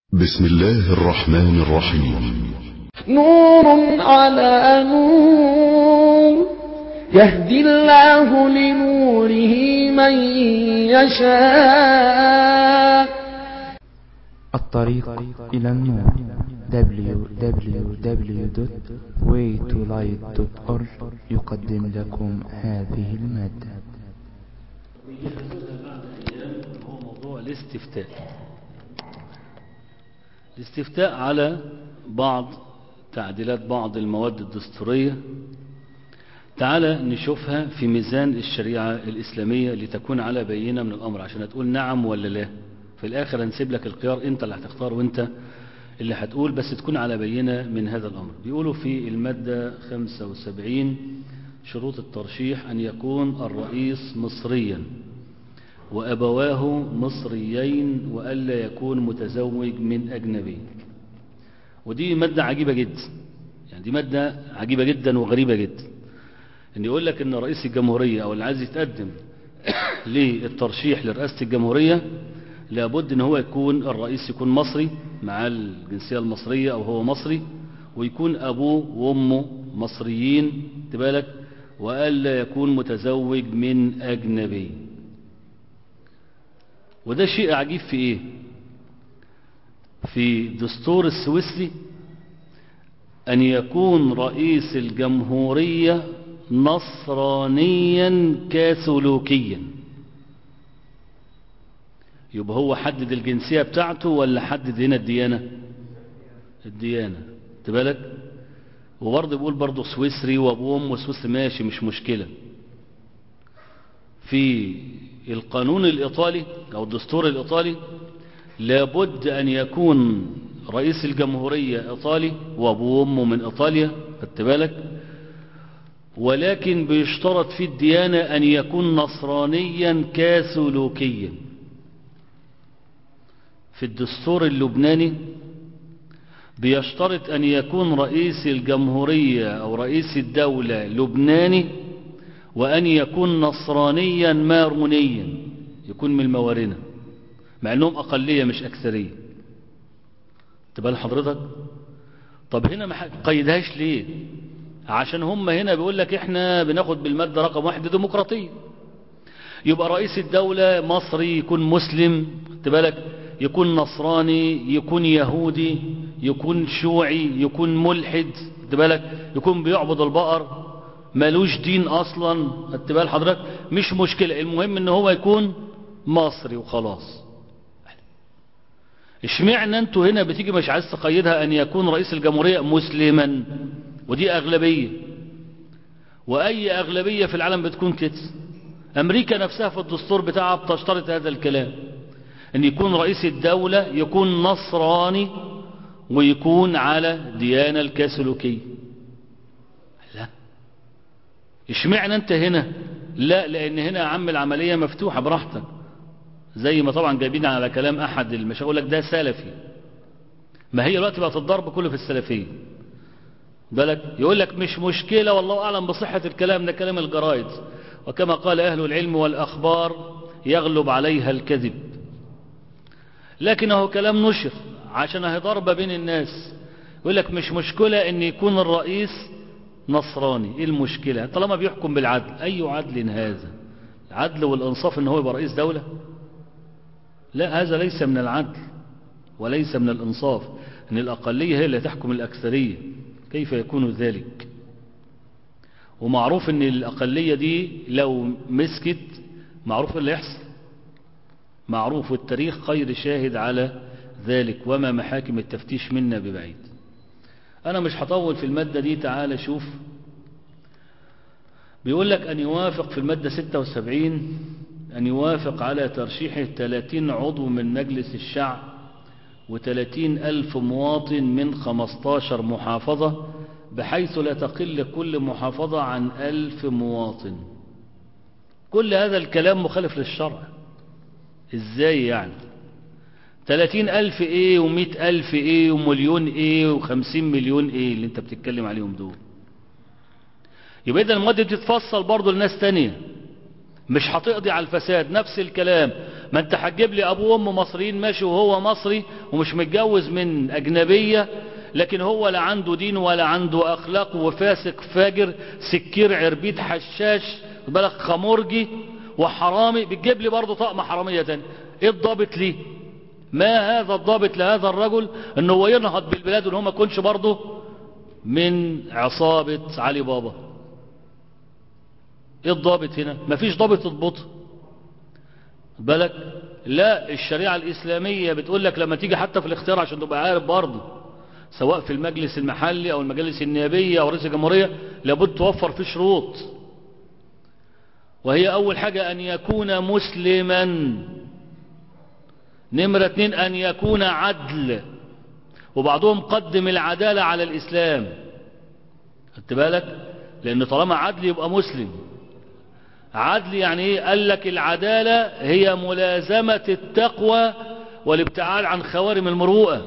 بسم الله الرحمن الرحيم نور على نور يهدي الله لنوره من يشاء الطريق إلى النور www.waytolight.org يقدم لكم هذه المادة هو موضوع الاستفتاء الاستفتاء على بعض تعديلات بعض المواد الدستورية تعالى نشوفها في ميزان الشريعة الإسلامية لتكون على بينة من الأمر عشان تقول نعم ولا لا في الآخر هنسيب لك الخيار أنت اللي هتختار وأنت اللي هتقول بس تكون على بينة من هذا الأمر بيقولوا في المادة 75 شروط الترشيح أن يكون الرئيس مصريا وأبواه مصريين وألا يكون متزوج من أجنبي ودي مادة عجيبة جدا يعني دي مادة عجيبة جدا وغريبة جدا ان يقول لك ان رئيس الجمهورية او اللي عايز يتقدم للترشيح لرئاسة الجمهورية لابد ان هو يكون الرئيس يكون مصري مع الجنسية المصرية او هو مصري ويكون ابوه وامه مصريين تبالك وألا يكون متزوج من أجنبي وده شيء عجيب في ايه في دستور السويسري أن يكون رئيس الجمهورية نصرانيا كاثوليكيا يبقى هو حدد الجنسية بتاعته ولا حدد هنا الديانة الديانة تبالك وبرضه بيقول برضه سويسري وابوه وسويسري ماشي مش مشكلة في القانون الإيطالي أو الدستور الإيطالي لابد أن يكون رئيس الجمهورية إيطالي وأبوه وأمه من إيطاليا خدت بالك ولكن بيشترط في الديانة أن يكون نصرانيا كاثوليكيا في الدستور اللبناني بيشترط أن يكون رئيس الجمهورية أو رئيس الدولة لبناني وأن يكون نصرانيا مارونيا يكون من الموارنة مع أنهم أقلية مش أكثرية تبال حضرتك طب هنا ما قيدهاش ليه عشان هم هنا بيقول لك احنا بناخد بالمادة رقم واحد ديمقراطية يبقى رئيس الدولة مصري يكون مسلم تبالك يكون نصراني يكون يهودي يكون شيوعي يكون ملحد تبالك يكون بيعبد البقر مالوش دين اصلا اتبال حضرتك مش مشكلة المهم ان هو يكون مصري وخلاص اشمعنى انتوا هنا بتيجي مش عايز تقيدها ان يكون رئيس الجمهورية مسلما ودي اغلبية واي اغلبية في العالم بتكون كده امريكا نفسها في الدستور بتاعها بتشترط هذا الكلام ان يكون رئيس الدولة يكون نصراني ويكون على ديانة الكاثوليكية لا اشمعنى انت هنا لا لان هنا يا عم العملية مفتوحة براحتك زي ما طبعا جايبين على كلام احد مش هقول لك ده سلفي ما هي الوقت بقت الضرب كله في السلفية بالك يقول لك مش مشكلة والله اعلم بصحة الكلام ده كلام الجرايد وكما قال اهل العلم والاخبار يغلب عليها الكذب لكنه كلام نشر عشان هي ضربة بين الناس يقول لك مش مشكلة ان يكون الرئيس نصراني ايه المشكلة طالما بيحكم بالعدل اي عدل هذا العدل والانصاف ان هو يبقى رئيس دولة لا هذا ليس من العدل وليس من الانصاف ان الاقلية هي اللي تحكم الاكثرية كيف يكون ذلك ومعروف ان الاقلية دي لو مسكت معروف اللي يحصل معروف والتاريخ خير شاهد على ذلك وما محاكم التفتيش منا ببعيد أنا مش هطول في المادة دي تعال شوف بيقول لك أن يوافق في المادة 76 أن يوافق على ترشيحه 30 عضو من مجلس الشعب و30 ألف مواطن من 15 محافظة بحيث لا تقل كل محافظة عن ألف مواطن كل هذا الكلام مخالف للشرع ازاي يعني تلاتين ألف ايه ومئة ألف ايه ومليون ايه وخمسين مليون ايه اللي انت بتتكلم عليهم دول يبقى اذا المادة بتتفصل برضو لناس تانية مش هتقضي على الفساد نفس الكلام ما انت هتجيب لي ابوه وامه مصريين ماشي وهو مصري ومش متجوز من اجنبية لكن هو لا عنده دين ولا عنده اخلاق وفاسق فاجر سكير عربيد حشاش بالك خمرجي وحرامي بتجيب لي برضه طقم حرامية تاني ايه الضابط ليه ما هذا الضابط لهذا الرجل انه هو ينهض بالبلاد وان هو ما يكونش برضه من عصابة علي بابا ايه الضابط هنا مفيش ضابط تضبطه بالك لا الشريعة الإسلامية بتقول لك لما تيجي حتى في الاختيار عشان تبقى عارف برضه سواء في المجلس المحلي أو المجالس النيابية أو رئيس الجمهورية لابد توفر فيه شروط وهي أول حاجة أن يكون مسلما نمرة اتنين أن يكون عدل وبعضهم قدم العدالة على الإسلام خدت بالك لأن طالما عدل يبقى مسلم عدل يعني ايه قال لك العدالة هي ملازمة التقوى والابتعاد عن خوارم المروءة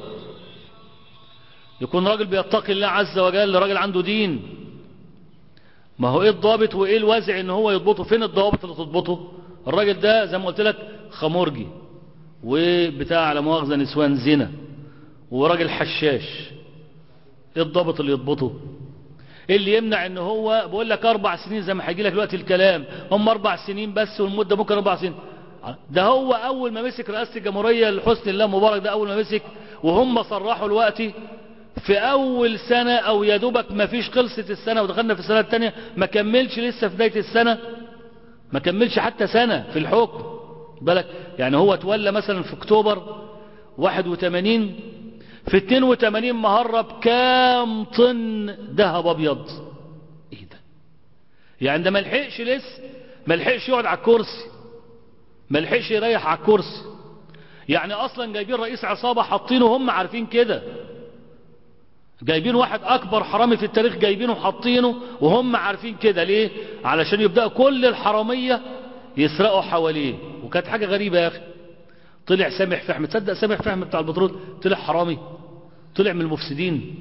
يكون راجل بيتقي الله عز وجل راجل عنده دين ما هو ايه الضابط وايه الوازع ان هو يضبطه فين الضوابط اللي تضبطه الراجل ده زي ما قلت لك خمرجي وبتاع على مؤاخذة نسوان زنا وراجل حشاش ايه الضابط اللي يضبطه ايه اللي يمنع ان هو بقول لك اربع سنين زي ما هيجي لك دلوقتي الكلام هم اربع سنين بس والمده ممكن اربع سنين ده هو اول ما مسك رئاسه الجمهوريه لحسن الله مبارك ده اول ما مسك وهم صرحوا الوقت في اول سنه او يا دوبك ما فيش خلصت السنه ودخلنا في السنه الثانيه ما كملش لسه في بدايه السنه ما كملش حتى سنه في الحكم بالك يعني هو تولى مثلا في اكتوبر 81 في 82 مهرب كام طن ذهب ابيض ايه ده يعني ده ما لحقش لسه ما لحقش يقعد على الكرسي ما لحقش يريح على الكرسي يعني اصلا جايبين رئيس عصابة حاطينه هم عارفين كده جايبين واحد اكبر حرامي في التاريخ جايبينه حاطينه وهم عارفين كده ليه علشان يبدأوا كل الحرامية يسرقوا حواليه وكانت حاجة غريبة يا اخي طلع سامح فهمي تصدق سامح فهمي بتاع البترول طلع حرامي طلع من المفسدين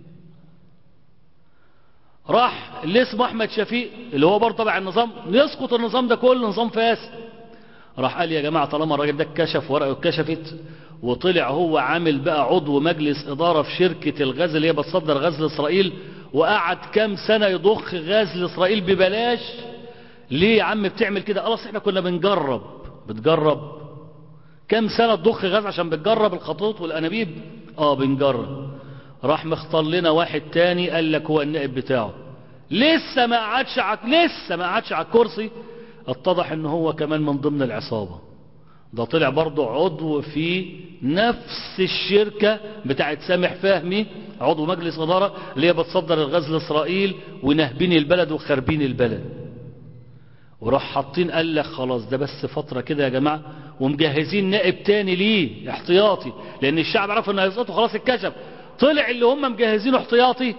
راح اللي اسمه احمد شفيق اللي هو برضه تبع النظام يسقط النظام ده كله نظام فاسد راح قال يا جماعة طالما الراجل ده اتكشف ورقه اتكشفت وطلع هو عامل بقى عضو مجلس إدارة في شركة الغاز اللي هي بتصدر غاز لإسرائيل وقعد كام سنة يضخ غاز لإسرائيل ببلاش ليه يا عم بتعمل كده خلاص احنا كنا بنجرب بتجرب كام سنة تضخ غاز عشان بتجرب الخطوط والأنابيب اه بنجرب راح مختار لنا واحد تاني قال لك هو النائب بتاعه لسه ما قعدش عك... لسه ما قعدش على الكرسي اتضح ان هو كمان من ضمن العصابة ده طلع برضه عضو في نفس الشركة بتاعت سامح فهمي عضو مجلس إدارة اللي هي بتصدر الغاز لإسرائيل ونهبين البلد وخربين البلد وراح حاطين قال لك خلاص ده بس فترة كده يا جماعة ومجهزين نائب تاني ليه احتياطي لان الشعب عرف انه هيسقطه خلاص اتكشف طلع اللي هم مجهزينه احتياطي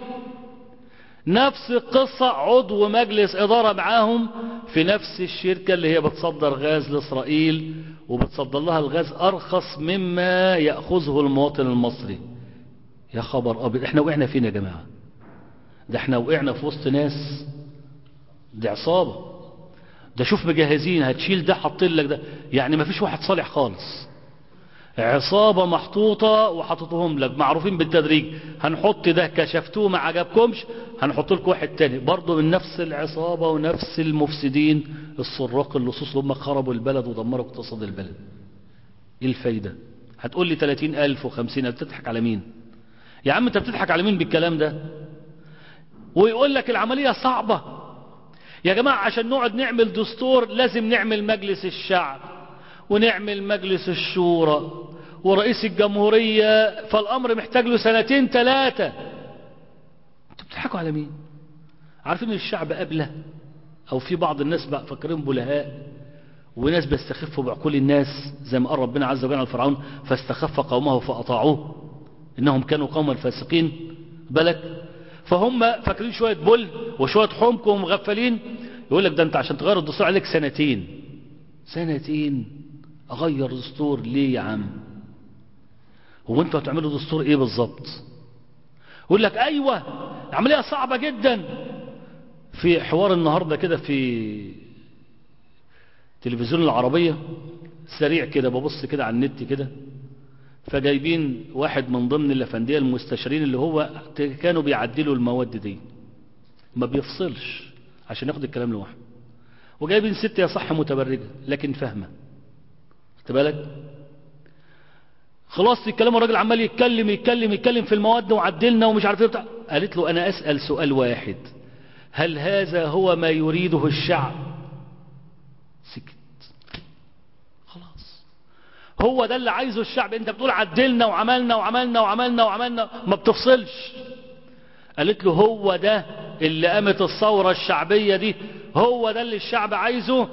نفس القصة عضو مجلس ادارة معاهم في نفس الشركة اللي هي بتصدر غاز لاسرائيل وبتصدر لها الغاز ارخص مما يأخذه المواطن المصري يا خبر ابيض احنا وقعنا فين يا جماعة ده احنا وقعنا في وسط ناس دي عصابة ده شوف مجهزين هتشيل ده حاطين لك ده يعني ما فيش واحد صالح خالص عصابة محطوطة وحطتهم لك معروفين بالتدريج هنحط ده كشفتوه ما عجبكمش هنحط لكم واحد تاني برضه من نفس العصابة ونفس المفسدين السراق اللصوص هم خربوا البلد ودمروا اقتصاد البلد ايه الفايدة هتقول لي 30 ألف وخمسين ألف بتضحك على مين يا عم انت بتضحك على مين بالكلام ده ويقول لك العملية صعبة يا جماعة عشان نقعد نعمل دستور لازم نعمل مجلس الشعب ونعمل مجلس الشورى ورئيس الجمهورية فالأمر محتاج له سنتين ثلاثة انتوا بتضحكوا على مين عارفين ان الشعب قبله او في بعض الناس بقى فاكرين بلهاء وناس بيستخفوا بعقول الناس زي ما قال ربنا عز وجل على فرعون فاستخف قومه فأطاعوه إنهم كانوا قوما فاسقين بالك فهم فاكرين شوية بل وشوية حمق ومغفلين يقول لك ده انت عشان تغير الدستور عليك سنتين سنتين اغير دستور ليه يا عم هو انتوا هتعملوا دستور ايه بالظبط يقول لك ايوه العمليه صعبه جدا في حوار النهارده كده في تلفزيون العربية سريع كده ببص كده على النت كده فجايبين واحد من ضمن الافنديه المستشارين اللي هو كانوا بيعدلوا المواد دي ما بيفصلش عشان ياخد الكلام لوحده وجايبين ست يا صح متبرجه لكن فاهمه خدت بالك خلاص الكلام الراجل عمال يتكلم يتكلم يتكلم في المواد وعدلنا ومش عارف ايه بتاع قالت له انا اسال سؤال واحد هل هذا هو ما يريده الشعب سكت خلاص هو ده اللي عايزه الشعب انت بتقول عدلنا وعملنا وعملنا وعملنا وعملنا ما بتفصلش قالت له هو ده اللي قامت الثورة الشعبية دي هو ده اللي الشعب عايزه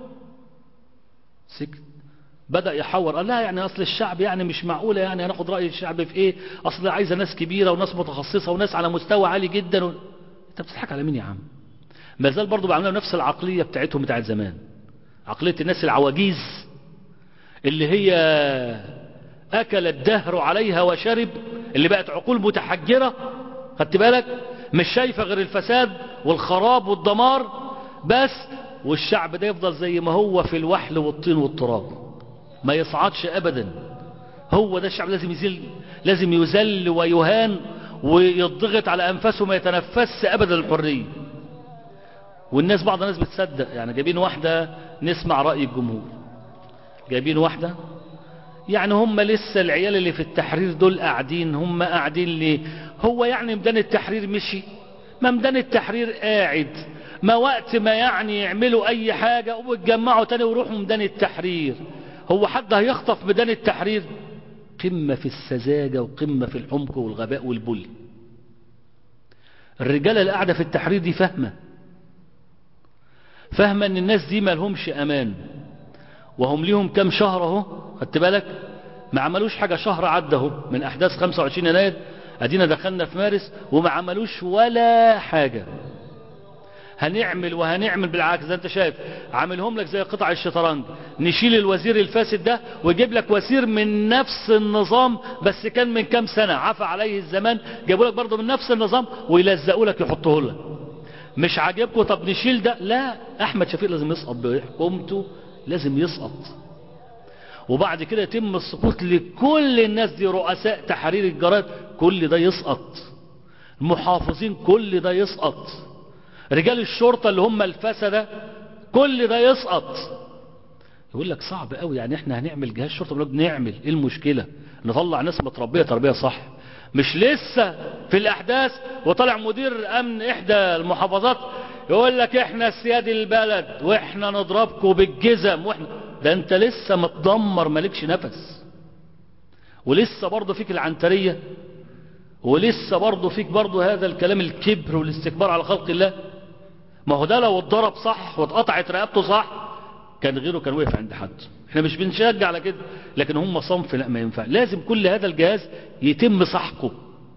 سكت بدأ يحور قال لا يعني أصل الشعب يعني مش معقولة يعني هناخد رأي الشعب في إيه أصل عايزة ناس كبيرة وناس متخصصة وناس على مستوى عالي جدا و... أنت بتضحك على مين يا عم ما زال برضه بعملوا نفس العقلية بتاعتهم بتاعت زمان عقلية الناس العواجيز اللي هي أكل الدهر عليها وشرب اللي بقت عقول متحجرة خدت بالك مش شايفة غير الفساد والخراب والدمار بس والشعب ده يفضل زي ما هو في الوحل والطين والتراب ما يصعدش أبدا هو ده الشعب لازم يزل لازم يذل ويهان ويضغط على أنفسه ما يتنفس أبدا الحرية والناس بعض الناس بتصدق يعني جايبين واحدة نسمع رأي الجمهور جايبين واحدة يعني هم لسه العيال اللي في التحرير دول قاعدين هم قاعدين ليه هو يعني ميدان التحرير مشي ما ميدان التحرير قاعد ما وقت ما يعني يعملوا اي حاجة ويتجمعوا تاني ويروحوا ميدان التحرير هو حد هيخطف ميدان التحرير قمة في السذاجة وقمة في الحمق والغباء والبل الرجالة اللي قاعدة في التحرير دي فاهمة فاهمة ان الناس دي ما لهمش امان وهم ليهم كام شهر اهو خدت بالك ما عملوش حاجة شهر عدى اهو من احداث 25 يناير ادينا دخلنا في مارس وما عملوش ولا حاجة هنعمل وهنعمل بالعكس زي انت شايف عاملهم لك زي قطع الشطرنج نشيل الوزير الفاسد ده ويجيب لك وزير من نفس النظام بس كان من كام سنة عفى عليه الزمان جابوا لك برضه من نفس النظام ويلزقوا لك يحطوه لك مش عاجبكم طب نشيل ده لا احمد شفيق لازم يسقط بحكومته لازم يسقط وبعد كده يتم السقوط لكل الناس دي رؤساء تحرير الجرائد كل ده يسقط المحافظين كل ده يسقط رجال الشرطة اللي هم الفسدة كل ده يسقط يقول لك صعب قوي يعني احنا هنعمل جهاز شرطة بنقول نعمل ايه المشكلة نطلع ناس متربية تربية صح مش لسه في الاحداث وطلع مدير امن احدى المحافظات يقول لك احنا سياد البلد واحنا نضربكم بالجزم واحنا ده انت لسه متدمر مالكش نفس ولسه برضه فيك العنترية ولسه برضه فيك برضه هذا الكلام الكبر والاستكبار على خلق الله ما هو ده لو اتضرب صح واتقطعت رقبته صح كان غيره كان وقف عند حد احنا مش بنشجع على كده لكن هم صنف لا ما ينفع لازم كل هذا الجهاز يتم سحقه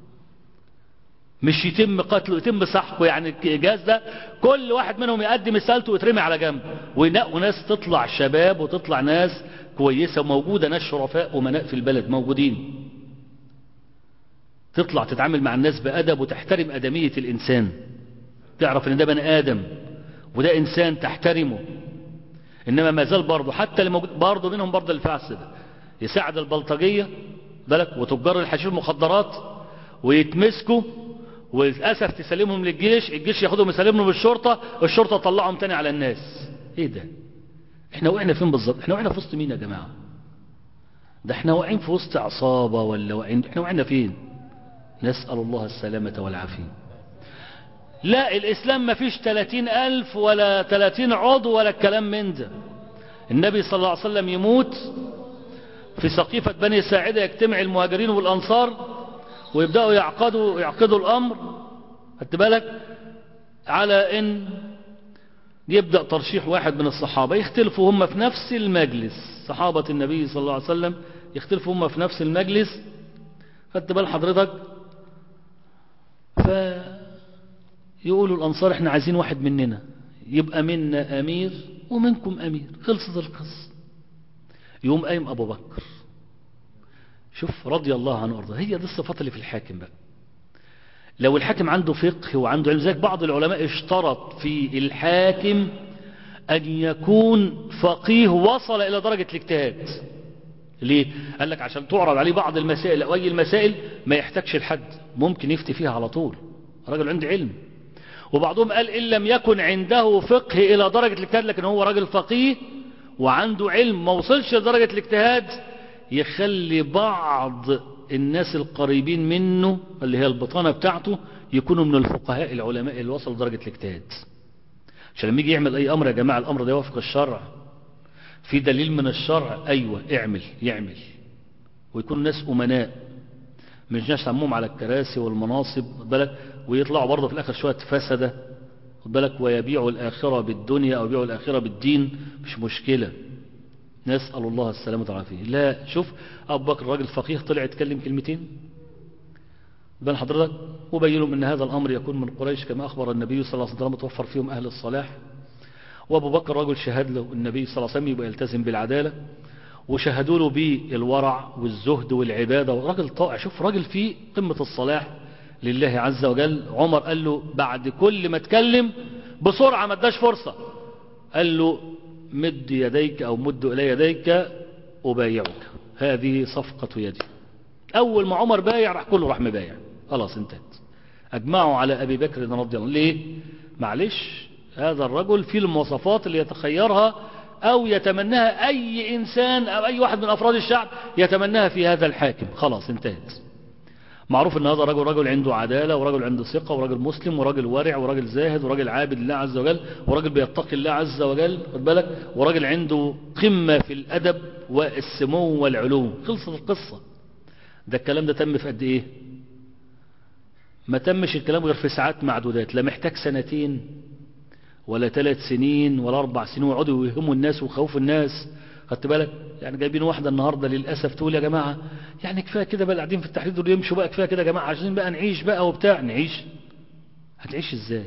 مش يتم قتله يتم سحقه يعني الجهاز ده كل واحد منهم يقدم رسالته ويترمي على جنب وينقوا ناس تطلع شباب وتطلع ناس كويسة وموجودة ناس شرفاء ومناء في البلد موجودين تطلع تتعامل مع الناس بأدب وتحترم أدمية الإنسان تعرف ان ده بني آدم وده إنسان تحترمه إنما ما زال برضه حتى اللي موجود برضه منهم برضه الفاسد يساعد البلطجية بالك وتجار الحشيش المخدرات ويتمسكوا وللأسف تسلمهم للجيش الجيش ياخدهم يسلمهم للشرطة الشرطة تطلعهم تاني على الناس ايه ده احنا وقعنا فين بالظبط احنا وقعنا في وسط مين يا جماعة ده احنا واقعين في وسط عصابة ولا واقعين احنا وقعنا فين نسأل الله السلامة والعافية لا الإسلام ما فيش 30 ألف ولا 30 عضو ولا الكلام من ده النبي صلى الله عليه وسلم يموت في سقيفة بني ساعدة يجتمع المهاجرين والأنصار ويبدأوا يعقدوا يعقدوا الأمر خدت بالك على إن يبدأ ترشيح واحد من الصحابة يختلفوا هم في نفس المجلس صحابة النبي صلى الله عليه وسلم يختلفوا هم في نفس المجلس خدت بال حضرتك فيقولوا الأنصار احنا عايزين واحد مننا يبقى منا أمير ومنكم أمير خلصت القصة يوم قايم أبو بكر شوف رضي الله عنه وارضاه هي دي الصفات اللي في الحاكم بقى لو الحاكم عنده فقه وعنده علم ذلك بعض العلماء اشترط في الحاكم أن يكون فقيه وصل إلى درجة الاجتهاد ليه؟ قال لك عشان تعرض عليه بعض المسائل أو أي المسائل ما يحتاجش الحد ممكن يفتي فيها على طول راجل عنده علم وبعضهم قال إن لم يكن عنده فقه إلى درجة الاجتهاد لكن هو راجل فقيه وعنده علم ما وصلش لدرجة الاجتهاد يخلي بعض الناس القريبين منه اللي هي البطانة بتاعته يكونوا من الفقهاء العلماء اللي وصلوا لدرجة الاجتهاد عشان لما يجي يعمل أي أمر يا جماعة الأمر ده يوافق الشرع في دليل من الشرع أيوة اعمل يعمل ويكون ناس أمناء مش ناس همهم على الكراسي والمناصب خد بالك ويطلعوا برضه في الآخر شوية فسدة خد بالك ويبيعوا الآخرة بالدنيا أو يبيعوا الآخرة بالدين مش مشكلة نسأل الله السلامة والعافية لا شوف أبو بكر الراجل فقيه طلع يتكلم كلمتين بين حضرتك وبين لهم أن هذا الأمر يكون من قريش كما أخبر النبي صلى الله عليه وسلم توفر فيهم أهل الصلاح وأبو بكر رجل شهد له النبي صلى الله عليه وسلم يبقى يلتزم بالعدالة وشهدوا له بالورع والزهد والعبادة وراجل طائع شوف راجل فيه قمة الصلاح لله عز وجل عمر قال له بعد كل ما اتكلم بسرعة ما اداش فرصة قال له مد يديك أو مد إلي يديك أبايعك هذه صفقة يدي أول ما عمر بايع راح كله راح مبايع خلاص انتهت أجمعوا على أبي بكر رضي الله عنه ليه معلش هذا الرجل في المواصفات اللي يتخيرها أو يتمناها أي إنسان أو أي واحد من أفراد الشعب يتمناها في هذا الحاكم خلاص انتهت معروف ان هذا رجل رجل عنده عدالة ورجل عنده ثقة ورجل مسلم ورجل ورع ورجل زاهد ورجل عابد لله عز وجل ورجل بيتقي الله عز وجل خد بالك ورجل عنده قمة في الأدب والسمو والعلو خلصت القصة ده الكلام ده تم في قد ايه ما تمش الكلام غير في ساعات معدودات لا محتاج سنتين ولا ثلاث سنين ولا أربع سنين ويقعدوا يوهموا الناس ويخوفوا الناس خدت بالك يعني جايبين واحدة النهاردة للأسف تقول يا جماعة يعني كفاية كده بقى قاعدين في التحرير دول يمشوا بقى كفاية كده يا جماعة عايزين بقى نعيش بقى وبتاع نعيش هتعيش ازاي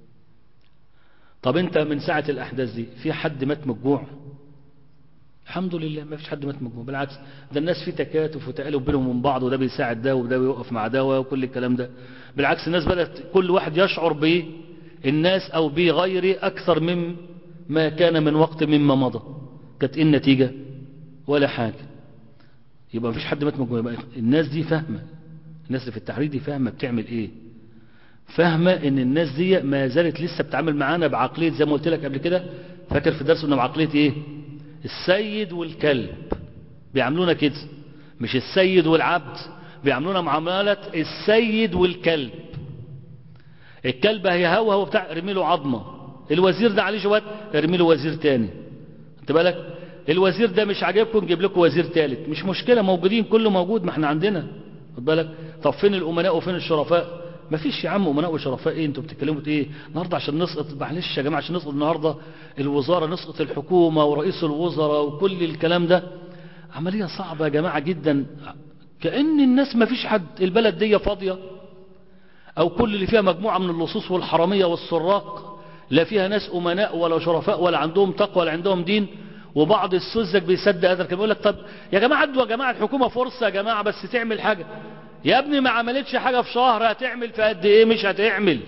طب انت من ساعة الأحداث دي في حد مات من الجوع الحمد لله ما فيش حد مات من الجوع بالعكس ده الناس في تكاتف وتألف بينهم ومن بعض وده بيساعد ده وده بيوقف مع ده وكل الكلام ده بالعكس الناس بدأت كل واحد يشعر به الناس أو بغيره أكثر من ما كان من وقت مما مضى كانت ايه النتيجة ولا حاجة يبقى مفيش حد مات مجموعة الناس دي فاهمة الناس اللي في التحرير دي فاهمة بتعمل ايه فاهمة ان الناس دي ما زالت لسه بتعامل معانا بعقلية زي ما قلت لك قبل كده فاكر في درس انه بعقلية ايه السيد والكلب بيعاملونا كده مش السيد والعبد بيعاملونا معاملة السيد والكلب الكلب هيهوهو بتاع ارمي له عظمة الوزير ده عليه جواد ارمي له وزير تاني انت بالك الوزير ده مش عاجبكم نجيب لكم وزير ثالث مش مشكلة موجودين كله موجود ما احنا عندنا خد بالك طب فين الامناء وفين الشرفاء ما فيش يا عم امناء وشرفاء ايه انتوا بتتكلموا ايه النهارده عشان نسقط معلش يا جماعه عشان نسقط النهارده الوزاره نسقط الحكومه ورئيس الوزراء وكل الكلام ده عمليه صعبه يا جماعه جدا كأن الناس ما فيش حد البلد دي فاضيه او كل اللي فيها مجموعه من اللصوص والحراميه والسراق لا فيها ناس أمناء ولا شرفاء ولا عندهم تقوى ولا عندهم دين وبعض السذج بيصدق هذا الكلام يقول لك طب يا جماعة ادوا يا جماعة الحكومة فرصة يا جماعة بس تعمل حاجة يا ابني ما عملتش حاجة في شهر هتعمل في قد ايه مش هتعمل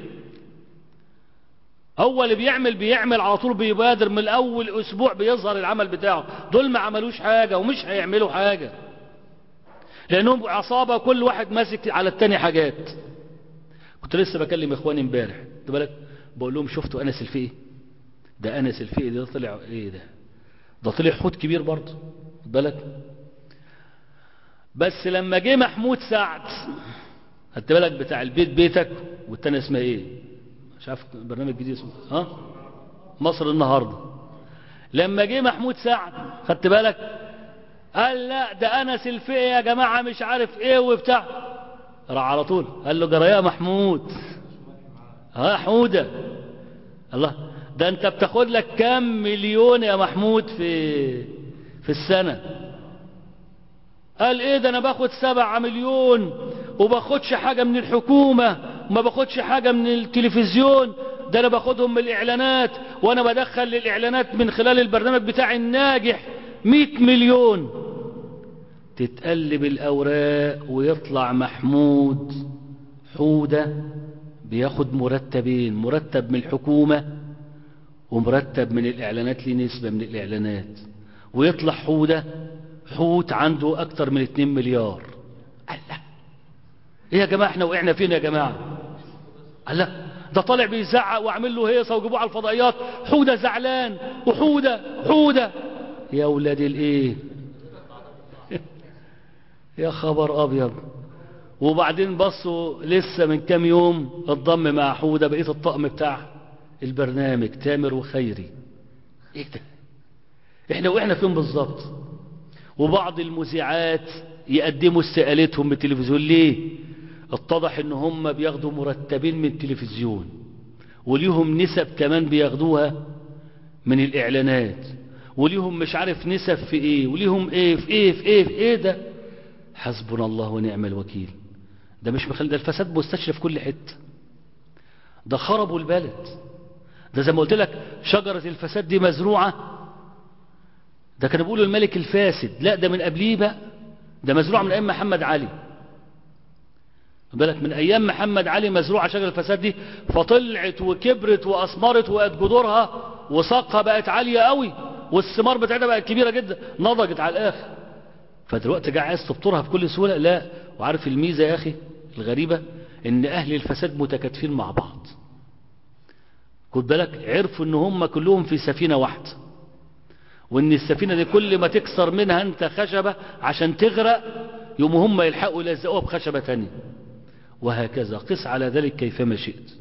هو اللي بيعمل بيعمل على طول بيبادر من اول اسبوع بيظهر العمل بتاعه دول ما عملوش حاجة ومش هيعملوا حاجة لانهم عصابة كل واحد ماسك على التاني حاجات كنت لسه بكلم اخواني امبارح خد بالك بقول لهم شفتوا انس الفقي ده انس الفقي ده طلع ايه ده ده طلع حوت كبير برضه خد بالك بس لما جه محمود سعد خدت بالك بتاع البيت بيتك والتاني اسمها ايه مش عارف برنامج جديد اسمه ها مصر النهارده لما جه محمود سعد خدت بالك قال لا ده انس الفقي يا جماعه مش عارف ايه وبتاع راح على طول قال له جرى يا محمود ها حودة الله ده انت بتاخد لك كام مليون يا محمود في في السنة قال ايه ده انا باخد سبعة مليون وباخدش حاجة من الحكومة وما باخدش حاجة من التلفزيون ده انا باخدهم من الاعلانات وانا بدخل للاعلانات من خلال البرنامج بتاعي الناجح مئة مليون تتقلب الاوراق ويطلع محمود حودة بياخد مرتبين مرتب من الحكومة ومرتب من الإعلانات ليه نسبة من الإعلانات ويطلع حودة حوت عنده أكتر من 2 مليار الله إيه يا جماعة احنا وقعنا فين يا جماعة الله ده طالع بيزعق واعمل له هيصة وجيبوه على الفضائيات حودة زعلان وحودة حودة يا ولاد الايه يا خبر ابيض وبعدين بصوا لسه من كام يوم اتضم مع حودة بقيت الطقم بتاع البرنامج تامر وخيري ايه ده احنا وقعنا فين بالظبط وبعض المذيعات يقدموا استقالتهم بالتلفزيون ليه اتضح ان هم بياخدوا مرتبين من التلفزيون وليهم نسب كمان بياخدوها من الاعلانات وليهم مش عارف نسب في ايه وليهم ايه في ايه في ايه في ايه ده حسبنا الله ونعم الوكيل ده مش مخل ده الفساد مستشرف كل حته ده خربوا البلد ده زي ما قلت لك شجرة الفساد دي مزروعة ده كانوا بيقولوا الملك الفاسد لا ده من قبليه بقى ده مزروعة من أيام محمد علي بالك من أيام محمد علي مزروعة شجرة الفساد دي فطلعت وكبرت وأثمرت وقت جذورها وساقها بقت عالية قوي والثمار بتاعتها بقت كبيرة جدا نضجت على الآخر فدلوقتي جاي عايز تبطرها بكل سهولة لا وعارف الميزة يا أخي الغريبة إن أهل الفساد متكاتفين مع بعض خد بالك عرفوا ان هم كلهم في سفينة واحدة وان السفينة دي كل ما تكسر منها انت خشبة عشان تغرق يوم هم يلحقوا يلزقوها بخشبة تانية وهكذا قس على ذلك كيفما شئت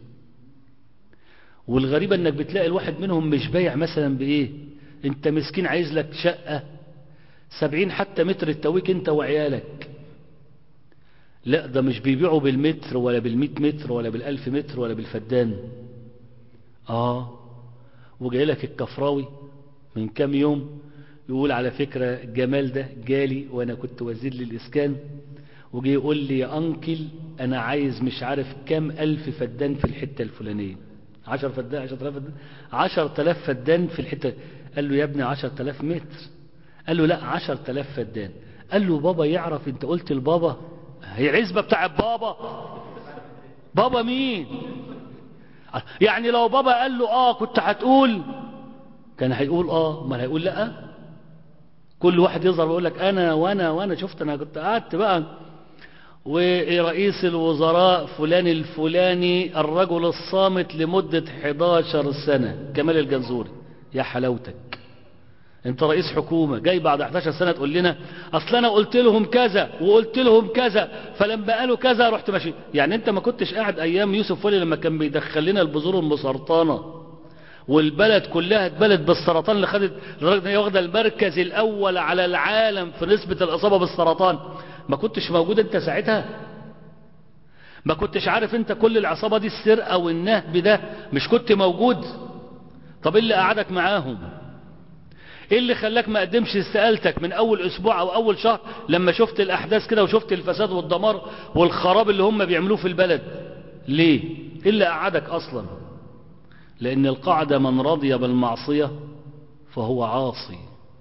والغريبة انك بتلاقي الواحد منهم مش بايع مثلا بايه انت مسكين عايز لك شقة سبعين حتى متر التويك انت وعيالك لا ده مش بيبيعوا بالمتر ولا بالمئة متر ولا بالالف متر ولا بالفدان اه وجاي لك الكفراوي من كام يوم يقول على فكرة الجمال ده جالي وانا كنت وزير للاسكان وجي يقول لي يا انكل انا عايز مش عارف كام الف فدان في الحتة الفلانية عشر فدان عشر تلاف فدان عشر تلاف فدان في الحتة قال له يا ابني عشر تلاف متر قال له لا عشر تلاف فدان قال له بابا يعرف انت قلت لبابا هي عزبة بتاع بابا بابا مين يعني لو بابا قال له اه كنت هتقول كان هيقول اه ما هيقول لا كل واحد يظهر ويقول لك انا وانا وانا شفت انا كنت قعدت بقى ورئيس الوزراء فلان الفلاني الرجل الصامت لمدة 11 سنة كمال الجنزوري يا حلاوتك انت رئيس حكومة جاي بعد 11 سنة تقول لنا اصل انا قلت لهم كذا وقلت لهم كذا فلما قالوا كذا رحت ماشي يعني انت ما كنتش قاعد ايام يوسف ولي لما كان بيدخل لنا البذور المسرطانة والبلد كلها اتبلد بالسرطان اللي خدت لدرجة ان هي واخده المركز الاول على العالم في نسبة الاصابة بالسرطان ما كنتش موجود انت ساعتها ما كنتش عارف انت كل العصابة دي السرقة والنهب ده مش كنت موجود طب ايه اللي قعدك معاهم ايه اللي خلاك ما قدمش استقالتك من اول اسبوع او اول شهر لما شفت الاحداث كده وشفت الفساد والدمار والخراب اللي هم بيعملوه في البلد ليه ايه اللي قعدك اصلا لان القاعدة من رضي بالمعصية فهو عاصي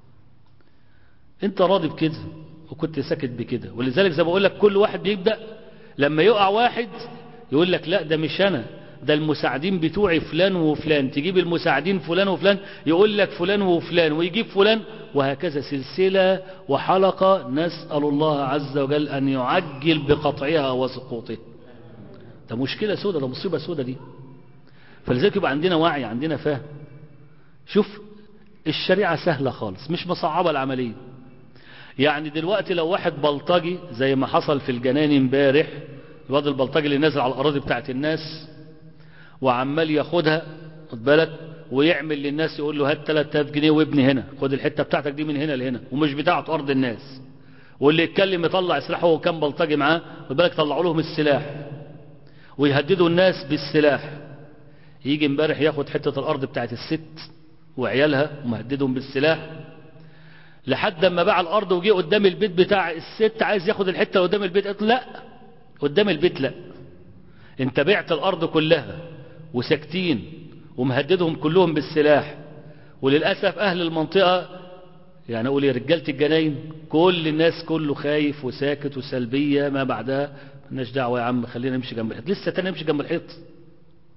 انت راضي بكده وكنت ساكت بكده ولذلك زي ما بقول لك كل واحد بيبدأ لما يقع واحد يقول لك لا ده مش انا ده المساعدين بتوعي فلان وفلان تجيب المساعدين فلان وفلان يقول لك فلان وفلان ويجيب فلان وهكذا سلسلة وحلقة نسأل الله عز وجل أن يعجل بقطعها وسقوطها ده مشكلة سودة ده مصيبة سودة دي فلذلك يبقى عندنا وعي عندنا فهم شوف الشريعة سهلة خالص مش مصعبة العملية يعني دلوقتي لو واحد بلطجي زي ما حصل في الجنان امبارح الواد البلطجي اللي نازل على الأراضي بتاعت الناس وعمال ياخدها خد بالك ويعمل للناس يقول له هات 3000 جنيه وابني هنا خد الحته بتاعتك دي من هنا لهنا ومش بتاعت ارض الناس واللي يتكلم يطلع سلاحه هو كان بلطجي معاه خد بالك طلعوا لهم السلاح ويهددوا الناس بالسلاح يجي امبارح ياخد حته الارض بتاعت الست وعيالها ومهددهم بالسلاح لحد ما باع الارض وجه قدام البيت بتاع الست عايز ياخد الحته اللي قدام البيت قالت لا قدام البيت لا انت بعت الارض كلها وساكتين ومهددهم كلهم بالسلاح وللأسف أهل المنطقة يعني أقول يا رجالة الجناين كل الناس كله خايف وساكت وسلبية ما بعدها مالناش دعوة يا عم خلينا نمشي جنب الحيط لسه تاني نمشي جنب الحيط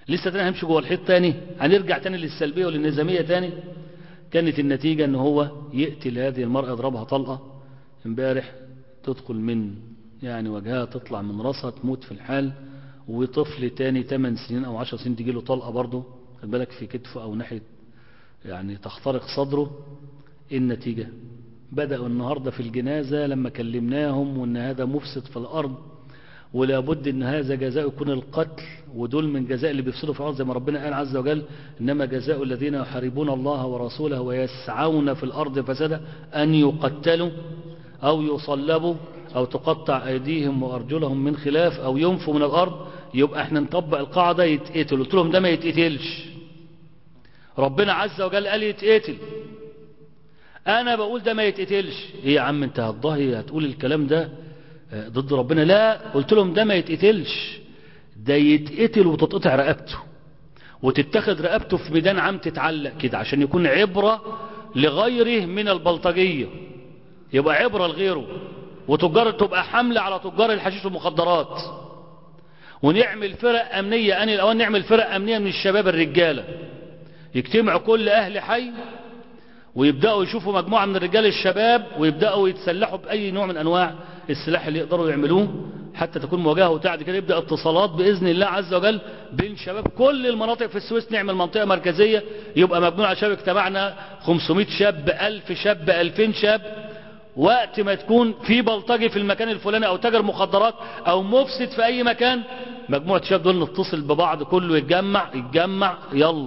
لسه تاني هنمشي جوه الحيط تاني هنرجع تاني للسلبية وللنظامية تاني كانت النتيجة ان هو يقتل هذه المرأة يضربها طلقة امبارح تدخل من يعني وجهها تطلع من راسها تموت في الحال وطفل تاني 8 سنين او 10 سنين تجيله طلقة برضه خد بالك في كتفه او ناحية يعني تخترق صدره إيه النتيجة بدأوا النهاردة في الجنازة لما كلمناهم وان هذا مفسد في الارض ولا بد ان هذا جزاء يكون القتل ودول من جزاء اللي بيفسدوا في الارض زي ما ربنا قال عز وجل انما جزاء الذين يحاربون الله ورسوله ويسعون في الارض فسادا ان يقتلوا او يصلبوا او تقطع ايديهم وارجلهم من خلاف او ينفوا من الارض يبقى احنا نطبق القاعدة يتقتل قلت لهم ده ما يتقتلش ربنا عز وجل قال يتقتل انا بقول ده ما يتقتلش ايه يا عم انت هتضهي هتقول الكلام ده ضد ربنا لا قلت لهم ده ما يتقتلش ده يتقتل وتتقطع رقبته وتتخذ رقبته في ميدان عام تتعلق كده عشان يكون عبرة لغيره من البلطجية يبقى عبرة لغيره وتجار تبقى حملة على تجار الحشيش والمخدرات ونعمل فرق أمنية أنا الأوان نعمل فرق أمنية من الشباب الرجالة يجتمعوا كل أهل حي ويبدأوا يشوفوا مجموعة من الرجال الشباب ويبدأوا يتسلحوا بأي نوع من أنواع السلاح اللي يقدروا يعملوه حتى تكون مواجهة وتعد كده يبدأ اتصالات بإذن الله عز وجل بين شباب كل المناطق في السويس نعمل منطقة مركزية يبقى مجموعة شباب اجتمعنا 500 شاب 1000 شاب 2000 شاب وقت ما تكون في بلطجي في المكان الفلاني او تاجر مخدرات او مفسد في اي مكان مجموعة شباب دول نتصل ببعض كله يتجمع يتجمع يلا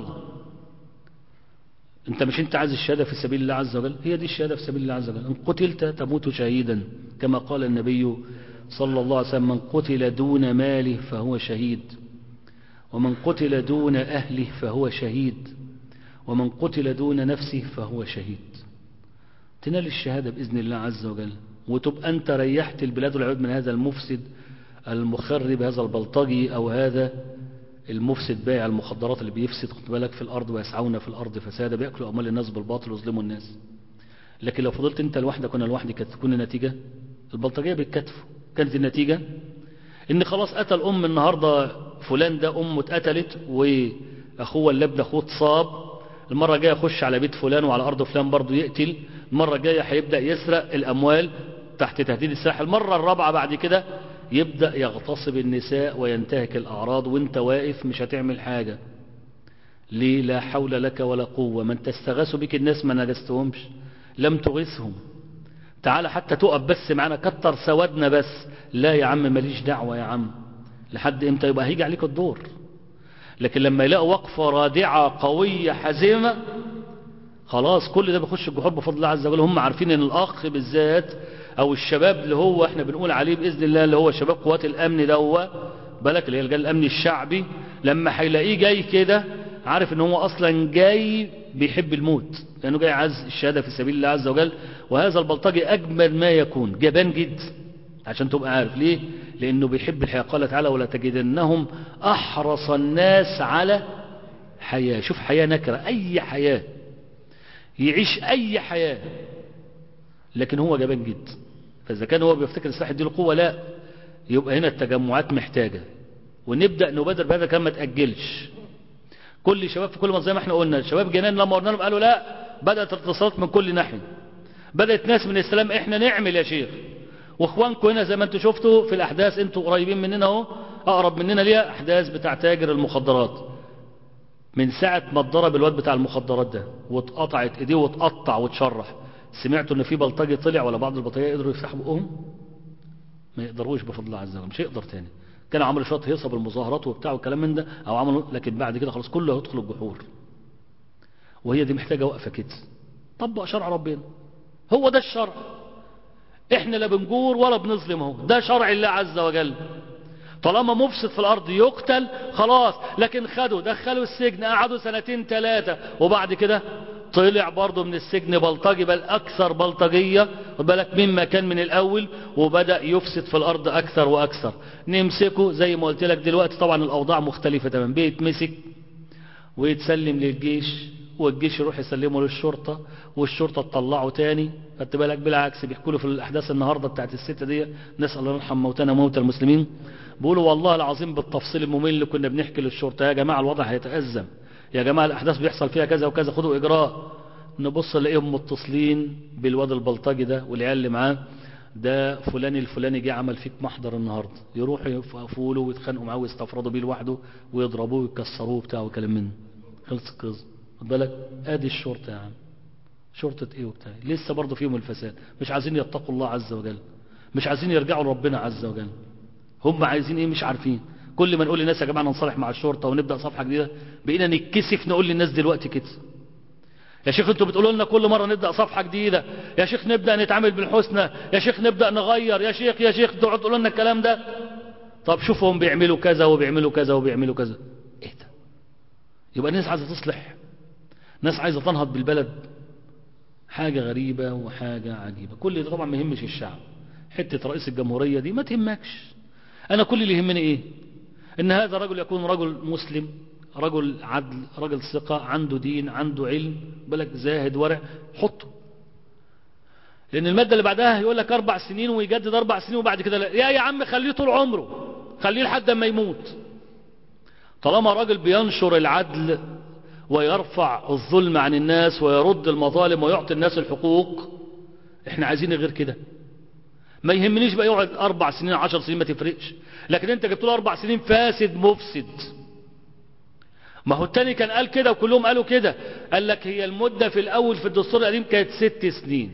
انت مش انت عايز الشهادة في سبيل الله عز وجل هي دي الشهادة في سبيل الله عز وجل ان قتلت تموت شهيدا كما قال النبي صلى الله عليه وسلم من قتل دون ماله فهو شهيد ومن قتل دون أهله فهو شهيد ومن قتل دون نفسه فهو شهيد تنال الشهادة بإذن الله عز وجل وتبقى أنت ريحت البلاد والعباد من هذا المفسد المخرب هذا البلطجي أو هذا المفسد بائع المخدرات اللي بيفسد خد بالك في الأرض ويسعون في الأرض فسادا بيأكلوا أموال الناس بالباطل ويظلموا الناس لكن لو فضلت أنت لوحدك وأنا لوحدي كانت تكون النتيجة البلطجية بالكتف كانت النتيجة ان خلاص قتل ام النهاردة فلان ده امه اتقتلت واخوه اللي ابن اخوه اتصاب المرة الجاية يخش على بيت فلان وعلى ارض فلان برضه يقتل المرة الجاية هيبدأ يسرق الاموال تحت تهديد السلاح المرة الرابعة بعد كده يبدأ يغتصب النساء وينتهك الاعراض وانت واقف مش هتعمل حاجة ليه لا حول لك ولا قوة من تستغاث بك الناس ما نجستهمش لم تغثهم تعالى حتى تقف بس معانا كتر سوادنا بس لا يا عم ماليش دعوة يا عم لحد امتى يبقى هيجي عليك الدور لكن لما يلاقوا وقفة رادعة قوية حزيمة خلاص كل ده بيخش الجحور بفضل الله عز وجل هم عارفين ان الاخ بالذات او الشباب اللي هو احنا بنقول عليه باذن الله اللي هو شباب قوات الامن ده هو بالك اللي هي الجال الامن الشعبي لما هيلاقيه جاي كده عارف ان هو اصلا جاي بيحب الموت لانه جاي عايز الشهاده في سبيل الله عز وجل وهذا البلطجي اجمل ما يكون جبان جد عشان تبقى عارف ليه لانه بيحب الحياه قال تعالى ولا تجدنهم احرص الناس على حياه شوف حياه نكره اي حياه يعيش اي حياه لكن هو جبان جد فاذا كان هو بيفتكر السلاح يديله قوه لا يبقى هنا التجمعات محتاجه ونبدا نبادر بهذا كان ما تاجلش كل شباب في كل منطقه زي ما احنا قلنا شباب جنان لما قلنا لهم قالوا لا بدات الاتصالات من كل ناحيه بدات ناس من السلام احنا نعمل يا شيخ واخوانكم هنا زي ما انتم شفتوا في الاحداث انتوا قريبين مننا اهو اقرب مننا ليها احداث بتاع تاجر المخدرات من ساعه ما اتضرب الواد بتاع المخدرات ده واتقطعت ايديه واتقطع واتشرح سمعتوا ان في بلطجي طلع ولا بعض البلطجيه قدروا يفتحوا بقهم ما يقدروش بفضل الله عز وجل مش هيقدر تاني كانوا عملوا شويه هيصه بالمظاهرات وبتاع وكلام من ده او عملوا لكن بعد كده خلاص كله هيدخل الجحور وهي دي محتاجه وقفه كده طبق شرع ربنا هو ده الشرع احنا لا بنجور ولا بنظلم اهو ده شرع الله عز وجل طالما مفسد في الارض يقتل خلاص لكن خدوا دخلوا السجن قعدوا سنتين ثلاثة وبعد كده طلع برضه من السجن بلطجي بل اكثر بلطجية بالك مما كان من الاول وبدأ يفسد في الارض اكثر واكثر نمسكه زي ما قلت لك دلوقتي طبعا الاوضاع مختلفة تماما بيتمسك ويتسلم للجيش والجيش يروح يسلمه للشرطة والشرطة تطلعه تاني خدت بالك بالعكس بيحكوا له في الأحداث النهاردة بتاعت الستة دي نسأل الله يرحم موتانا وموتى المسلمين بيقولوا والله العظيم بالتفصيل الممل اللي كنا بنحكي للشرطة يا جماعة الوضع هيتأزم يا جماعة الأحداث بيحصل فيها كذا وكذا خدوا إجراء نبص نلاقيهم متصلين بالواد البلطجي ده والعيال اللي معاه ده فلان الفلاني جه عمل فيك محضر النهارده يروحوا يقفوا له ويتخانقوا معاه ويستفردوا بيه لوحده ويضربوه ويكسروه بتاع وكلام منه خلص القصه خد بالك ادي الشرطه يا عم شرطه ايه وبتاع لسه برضه فيهم الفساد مش عايزين يتقوا الله عز وجل مش عايزين يرجعوا لربنا عز وجل هم عايزين ايه مش عارفين كل ما نقول للناس يا جماعه ننصلح مع الشرطه ونبدا صفحه جديده بقينا نتكسف نقول للناس دلوقتي كده يا شيخ انتوا بتقولوا لنا كل مرة نبدأ صفحة جديدة يا شيخ نبدأ نتعامل بالحسنى يا شيخ نبدأ نغير يا شيخ يا شيخ تقعدوا تقولوا لنا الكلام ده طب شوفهم بيعملوا كذا وبيعملوا كذا وبيعملوا كذا ايه ده يبقى الناس عايزة تصلح ناس عايزة تنهض بالبلد حاجة غريبة وحاجة عجيبة كل ده طبعا ما يهمش الشعب حتة رئيس الجمهورية دي ما تهمكش انا كل اللي يهمني ايه ان هذا الرجل يكون رجل مسلم رجل عدل رجل ثقة عنده دين عنده علم بالك زاهد ورع حطه لأن المادة اللي بعدها يقول لك أربع سنين ويجدد أربع سنين وبعد كده لا يا يا عم خليه طول عمره خليه لحد ما يموت طالما راجل بينشر العدل ويرفع الظلم عن الناس ويرد المظالم ويعطي الناس الحقوق احنا عايزين غير كده ما يهمنيش بقى يقعد أربع سنين عشر سنين ما تفرقش لكن انت جبت له أربع سنين فاسد مفسد ما هو التاني كان قال كده وكلهم قالوا كده قال لك هي المدة في الأول في الدستور القديم كانت ست سنين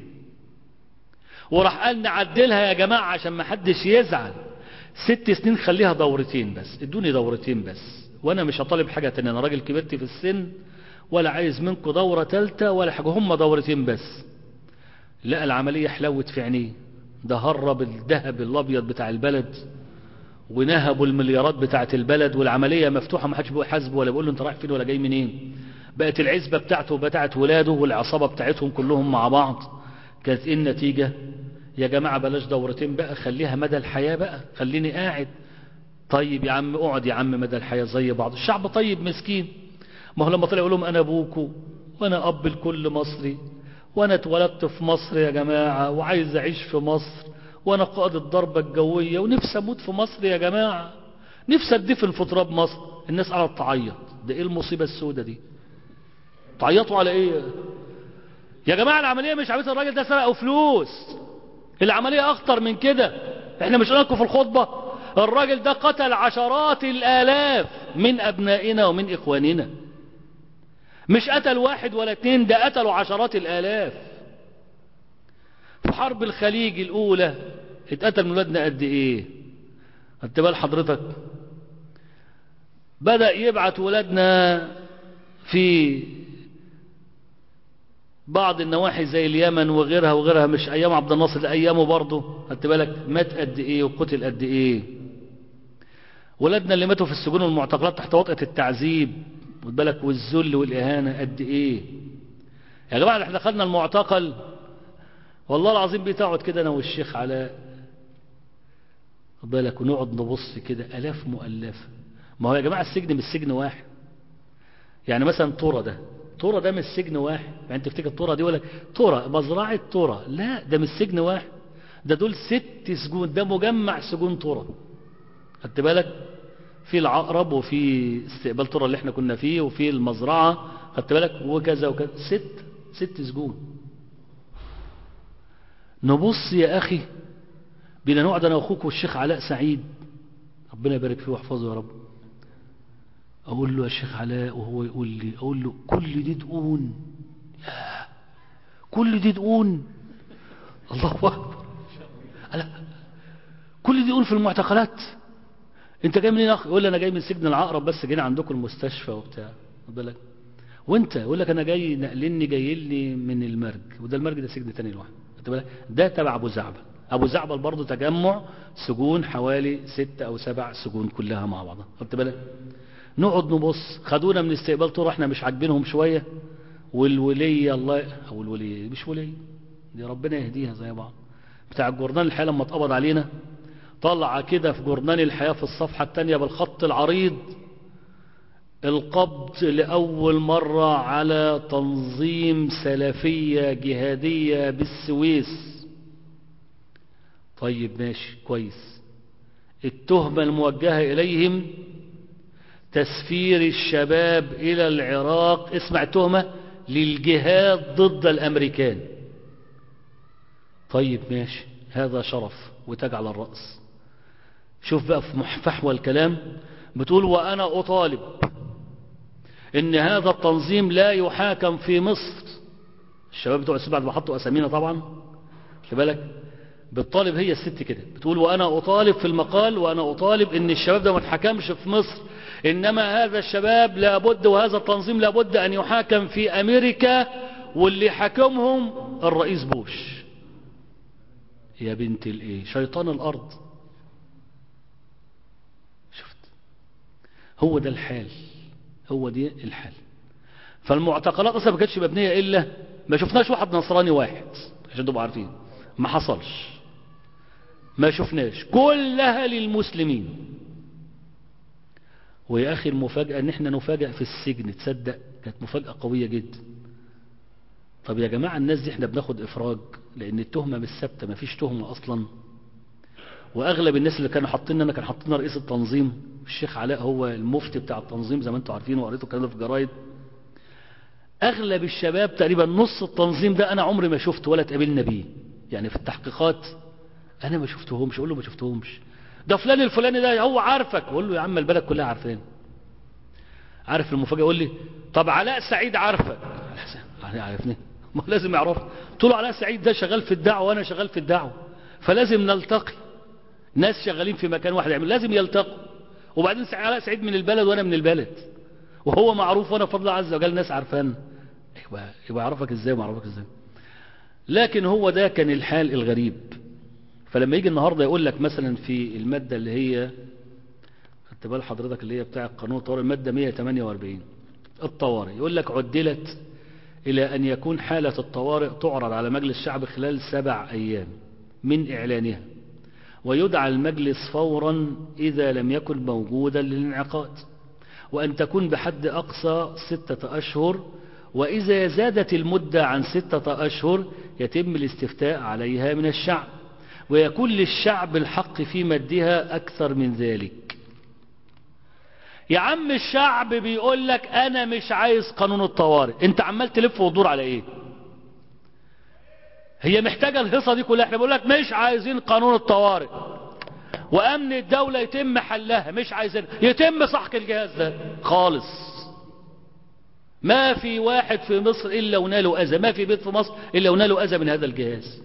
وراح قال نعدلها يا جماعة عشان ما حدش يزعل ست سنين خليها دورتين بس ادوني دورتين بس وانا مش هطالب حاجة تانية انا راجل كبرت في السن ولا عايز منكم دورة تالتة ولا حاجة هم دورتين بس لا العملية حلوت في عينيه ده هرب الذهب الابيض بتاع البلد ونهبوا المليارات بتاعت البلد والعملية مفتوحة ما حدش بيقول حاسبه ولا بيقول له انت رايح فين ولا جاي منين بقت العزبة بتاعته وبتاعت ولاده والعصابة بتاعتهم كلهم مع بعض كانت ايه النتيجة يا جماعة بلاش دورتين بقى خليها مدى الحياة بقى خليني قاعد طيب يا عم اقعد يا عم مدى الحياة زي بعض الشعب طيب مسكين ما هو لما طلع يقول لهم انا ابوكو وانا اب لكل مصري وانا اتولدت في مصر يا جماعة وعايز اعيش في مصر وانا قائد الضربة الجوية ونفسي اموت في مصر يا جماعة نفسي ادفن في تراب مصر الناس قاعدة تعيط ده ايه المصيبة السوداء دي تعيطوا على ايه يا جماعة العملية مش عملية الراجل ده سرقوا فلوس العملية اخطر من كده احنا مش قلنا لكم في الخطبة الراجل ده قتل عشرات الالاف من ابنائنا ومن اخواننا مش قتل واحد ولا اتنين ده قتلوا عشرات الالاف في حرب الخليج الاولى اتقتل من ولادنا قد ايه خدت بال حضرتك بدأ يبعت ولادنا في بعض النواحي زي اليمن وغيرها وغيرها مش ايام عبد الناصر ده ايامه برضه خدت بالك مات قد ايه وقتل قد ايه ولادنا اللي ماتوا في السجون والمعتقلات تحت وطأة التعذيب خد بالك والذل والاهانه قد ايه يا جماعه احنا دخلنا المعتقل والله العظيم بتقعد كده انا والشيخ علاء خد بالك ونقعد نبص كده الاف مؤلفه ما هو يا جماعه السجن مش سجن واحد يعني مثلا طورة ده طورة ده مش سجن واحد يعني انت تفتكر طورة دي ولا طورة مزرعة طورة لا ده مش سجن واحد ده دول ست سجون ده مجمع سجون طورة خدت بالك في العقرب وفي استقبال طورة اللي احنا كنا فيه وفي المزرعة خدت بالك وكذا وكذا ست ست سجون نبص يا أخي بينا نقعد أنا وأخوك والشيخ علاء سعيد ربنا يبارك فيه ويحفظه يا رب أقول له يا شيخ علاء وهو يقول لي أقول له كل دي دقون يا كل دي دقون الله أكبر ألا كل دي دقون في المعتقلات انت جاي منين يا اخي يقول لي انا جاي من سجن العقرب بس جينا عندكم المستشفى وبتاع خد بالك وانت يقول لك انا جاي نقلني جاي لي من المرج وده المرج ده سجن تاني لوحده خد بالك ده تبع ابو زعبل ابو زعبل برضه تجمع سجون حوالي ست او سبع سجون كلها مع بعضها خدت بالك نقعد نبص خدونا من استقبال طور احنا مش عاجبينهم شويه والوليه الله او الوليه مش وليه دي ربنا يهديها زي بعض بتاع الجورنال الحياه لما اتقبض علينا طلع كده في جورنال الحياه في الصفحه الثانيه بالخط العريض القبض لأول مرة على تنظيم سلفية جهادية بالسويس طيب ماشي كويس التهمة الموجهة إليهم تسفير الشباب إلى العراق اسمع التهمة للجهاد ضد الأمريكان طيب ماشي هذا شرف وتاج على الرأس شوف بقى في فحوى الكلام بتقول وأنا أطالب إن هذا التنظيم لا يحاكم في مصر الشباب بتوع السبع بعد ما حطوا أسامينا طبعا خلي بالك بتطالب هي الست كده بتقول وأنا أطالب في المقال وأنا أطالب إن الشباب ده ما اتحكمش في مصر إنما هذا الشباب لابد وهذا التنظيم لابد أن يحاكم في أمريكا واللي حاكمهم الرئيس بوش يا بنت الايه شيطان الأرض شفت هو ده الحال هو دي الحال فالمعتقلات اصلا ما كانتش مبنيه الا ما شفناش واحد نصراني واحد عشان تبقوا عارفين ما حصلش ما شفناش كلها للمسلمين ويا اخي المفاجاه ان احنا نفاجئ في السجن تصدق كانت مفاجاه قويه جدا طب يا جماعه الناس دي احنا بناخد افراج لان التهمه مش ثابته ما فيش تهمه اصلا واغلب الناس اللي كانوا حاطيننا كان حاطيننا رئيس التنظيم الشيخ علاء هو المفتي بتاع التنظيم زي ما انتم عارفين وقريتوا الكلام ده في الجرايد اغلب الشباب تقريبا نص التنظيم ده انا عمري ما شفته ولا اتقابلنا بيه يعني في التحقيقات انا ما شفتهمش اقول له ما شفتهمش ده فلان الفلاني ده هو عارفك اقول له يا عم البلد كلها عارفين عارف المفاجاه يقول لي طب علاء سعيد عارفك علاء عارفني ما لازم يعرف قلت له علاء سعيد ده شغال في الدعوه وانا شغال في الدعوه فلازم نلتقي ناس شغالين في مكان واحد يعمل لازم يلتقوا وبعدين علاء سعيد من البلد وانا من البلد وهو معروف وانا فضل عز وجل ناس عارفان يبقى يبقى يعرفك ازاي وما يعرفك ازاي لكن هو ده كان الحال الغريب فلما يجي النهارده يقول لك مثلا في الماده اللي هي خدت بال حضرتك اللي هي بتاع قانون الطوارئ الماده 148 الطوارئ يقول لك عدلت الى ان يكون حاله الطوارئ تعرض على مجلس الشعب خلال سبع ايام من اعلانها ويدعى المجلس فورا اذا لم يكن موجودا للانعقاد وأن تكون بحد أقصى ستة أشهر وإذا زادت المدة عن ستة أشهر يتم الاستفتاء عليها من الشعب ويكون للشعب الحق في مدها أكثر من ذلك يا عم الشعب بيقول لك أنا مش عايز قانون الطوارئ أنت عمال تلف وتدور على إيه هي محتاجة الهصة دي كلها احنا بيقول لك مش عايزين قانون الطوارئ وامن الدولة يتم حلها مش عايزين يتم سحق الجهاز ده خالص ما في واحد في مصر الا وناله اذى ما في بيت في مصر الا وناله اذى من هذا الجهاز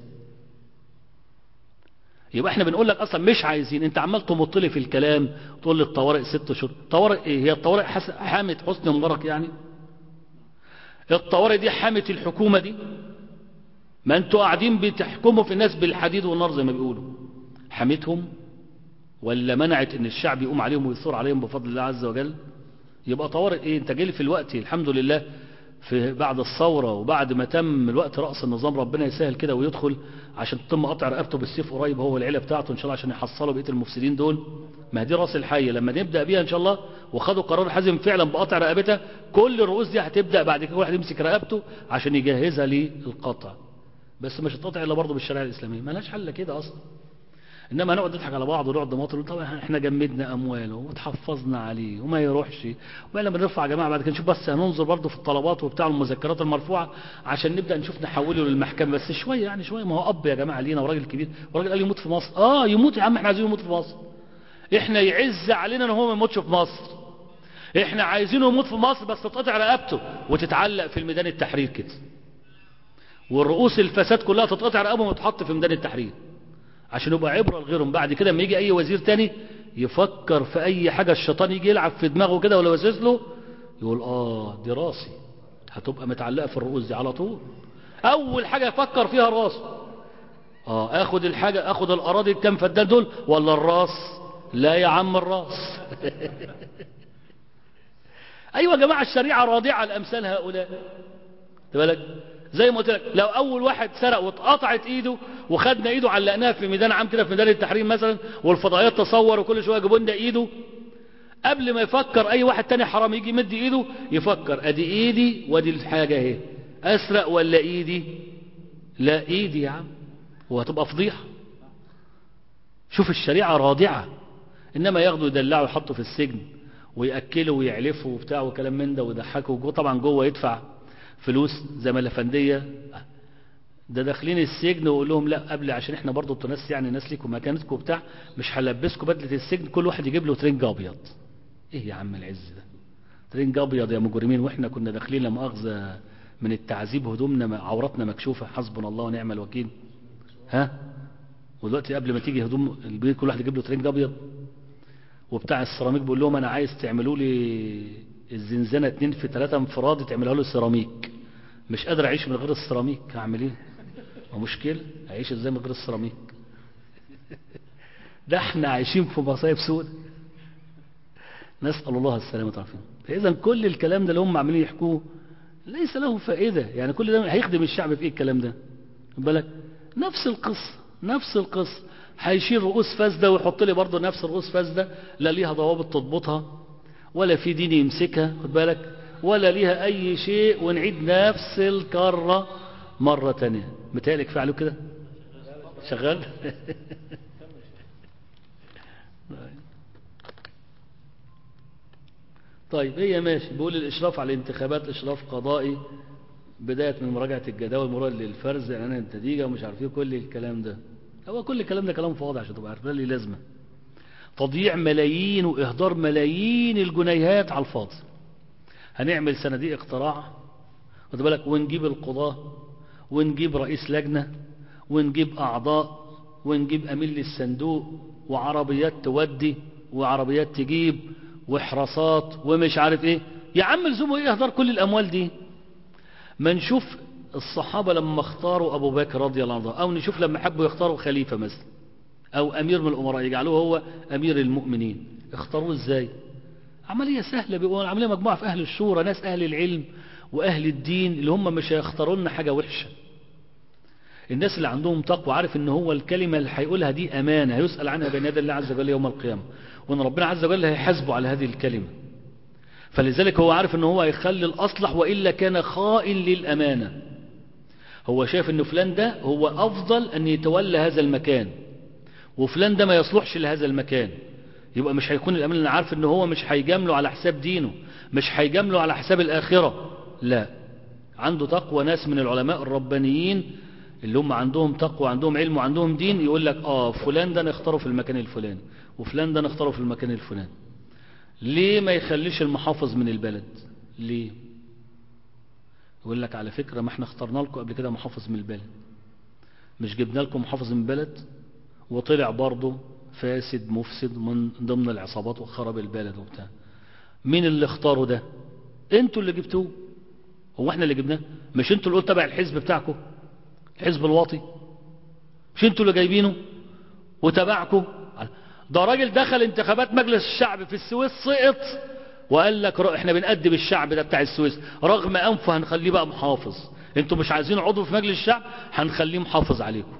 يبقى احنا بنقول لك اصلا مش عايزين انت عمال تمط لي في الكلام تقول لي الطوارئ ست شهور طوارئ ايه هي الطوارئ حس... حامت حسني مبارك يعني الطوارئ دي حامت الحكومة دي ما انتوا قاعدين بتحكموا في الناس بالحديد والنار زي ما بيقولوا حمتهم ولا منعت ان الشعب يقوم عليهم ويثور عليهم بفضل الله عز وجل يبقى طوارئ ايه انت جاي في الوقت الحمد لله في بعد الثورة وبعد ما تم الوقت رأس النظام ربنا يسهل كده ويدخل عشان تتم قطع رقبته بالسيف قريب هو العيلة بتاعته ان شاء الله عشان يحصلوا بقية المفسدين دول ما دي راس الحية لما نبدأ بيها ان شاء الله وخدوا قرار حازم فعلا بقطع رقبتها كل الرؤوس دي هتبدأ بعد كده واحد يمسك رقبته عشان يجهزها للقطع بس مش هتقطع الا برضه بالشريعة الإسلامية مالهاش حل كده أصلا انما نقعد نضحك على بعض ونقعد نماطل طبعا احنا جمدنا امواله وتحفظنا عليه وما يروحش ولما نرفع يا جماعه بعد كده نشوف بس هننظر برضه في الطلبات وبتاع المذكرات المرفوعه عشان نبدا نشوف نحوله للمحكمه بس شويه يعني شويه ما هو اب يا جماعه لينا وراجل كبير وراجل قال يموت في مصر اه يموت يا عم احنا عايزينه يموت في مصر احنا يعز علينا ان هو ما يموتش في مصر احنا عايزينه يموت في مصر بس تتقطع رقبته وتتعلق في الميدان التحرير كده والرؤوس الفساد كلها تتقطع رقبهم وتحط في ميدان التحرير عشان يبقى عبرة لغيرهم بعد كده لما يجي اي وزير تاني يفكر في اي حاجة الشيطان يجي يلعب في دماغه كده ولا وسوس له يقول اه دي راسي هتبقى متعلقة في الرؤوس دي على طول اول حاجة يفكر فيها راسه اه اخد الحاجة اخد الاراضي الكام فدان دول ولا الراس لا يا عم الراس ايوه يا جماعة الشريعة راضعة لامثال هؤلاء بالك زي ما قلت لك لو اول واحد سرق واتقطعت ايده وخدنا ايده علقناها في ميدان عام كده في ميدان التحرير مثلا والفضائيات تصور وكل شويه يجيبوا لنا ايده قبل ما يفكر اي واحد تاني حرام يجي يمد ايده يفكر ادي ايدي وادي الحاجه اهي اسرق ولا ايدي لا ايدي يا عم وهتبقى فضيحه شوف الشريعه راضعه انما ياخدوا يدلعوا يحطوا في السجن ويأكلوا ويعلفوا وبتاع وكلام من ده ويضحكوا وجوه طبعا جوه يدفع فلوس زي ما الافنديه ده داخلين السجن ويقول لهم لا قبل عشان احنا برضو انتوا ناس يعني ناس ليكم مكانتكم وبتاع مش هلبسكم بدله السجن كل واحد يجيب له ترنج ابيض ايه يا عم العز ده ترنج ابيض يا مجرمين واحنا كنا داخلين لا مؤاخذه من التعذيب هدومنا عوراتنا مكشوفه حسبنا الله ونعم الوكيل ها ودلوقتي قبل ما تيجي هدوم البيت كل واحد يجيب له ترنج ابيض وبتاع السيراميك بيقول لهم انا عايز تعملوا لي الزنزانه اتنين في ثلاثة انفراد تعملها له سيراميك مش قادر اعيش من غير السيراميك هعمل ايه ما مشكله اعيش ازاي من غير السيراميك ده احنا عايشين في مصايب سود نسال الله السلامه والعافيه فاذا كل الكلام ده اللي هم عاملين يحكوه ليس له فائده يعني كل ده هيخدم الشعب في ايه الكلام ده خد بالك نفس القصه نفس القصه هيشيل رؤوس فاسده ويحط لي برضه نفس الرؤوس فاسده لا ليها ضوابط تضبطها ولا في دين يمسكها خد بالك ولا ليها اي شيء ونعيد نفس الكره مره تانية متهيألك فعلوا كده شغال طيب هي ماشي بيقول الاشراف على الانتخابات اشراف قضائي بداية من مراجعة الجداول مراد للفرز اعلان النتيجة ومش عارف ايه كل الكلام ده هو كل الكلام ده كلام فاضي عشان تبقى عارف ليه لازمة تضييع ملايين واهدار ملايين الجنيهات على الفاضي هنعمل صناديق اقتراع خد بالك ونجيب القضاة ونجيب رئيس لجنة ونجيب اعضاء ونجيب امين للصندوق وعربيات تودي وعربيات تجيب وحراسات ومش عارف ايه يا عم لزومه ايه اهدار كل الاموال دي ما نشوف الصحابة لما اختاروا ابو بكر رضي الله عنه او نشوف لما حبوا يختاروا خليفة مثلا او امير من الامراء يجعلوه هو امير المؤمنين اختاروه ازاي عملية سهلة بيقولوا عملية مجموعة في اهل الشورى ناس اهل العلم واهل الدين اللي هم مش هيختاروا لنا حاجة وحشة الناس اللي عندهم تقوى عارف ان هو الكلمة اللي هيقولها دي امانة هيسأل عنها بين يدي الله عز وجل يوم القيامة وان ربنا عز وجل هيحاسبه على هذه الكلمة فلذلك هو عارف ان هو هيخلي الاصلح وإلا كان خائن للأمانة هو شايف ان فلان ده هو افضل ان يتولى هذا المكان وفلان ده ما يصلحش لهذا المكان يبقى مش هيكون الأمان اللي عارف ان هو مش هيجامله على حساب دينه مش هيجامله على حساب الآخرة لا عنده تقوى ناس من العلماء الربانيين اللي هم عندهم تقوى عندهم علم وعندهم دين يقول لك اه فلان ده نختاره في المكان الفلاني وفلان ده نختاره في المكان الفلاني ليه ما يخليش المحافظ من البلد ليه يقول لك على فكرة ما احنا اخترنا لكم قبل كده محافظ من البلد مش جبنا لكم محافظ من البلد وطلع برضه فاسد مفسد من ضمن العصابات وخرب البلد وبتاع مين اللي اختاروا ده انتوا اللي جبتوه هو احنا اللي جبناه مش انتوا اللي قلت تبع الحزب بتاعكم الحزب الواطي مش انتوا اللي جايبينه وتبعكم ده راجل دخل انتخابات مجلس الشعب في السويس سقط وقال لك احنا بنقدم الشعب ده بتاع السويس رغم انفه هنخليه بقى محافظ انتوا مش عايزين عضو في مجلس الشعب هنخليه محافظ عليكم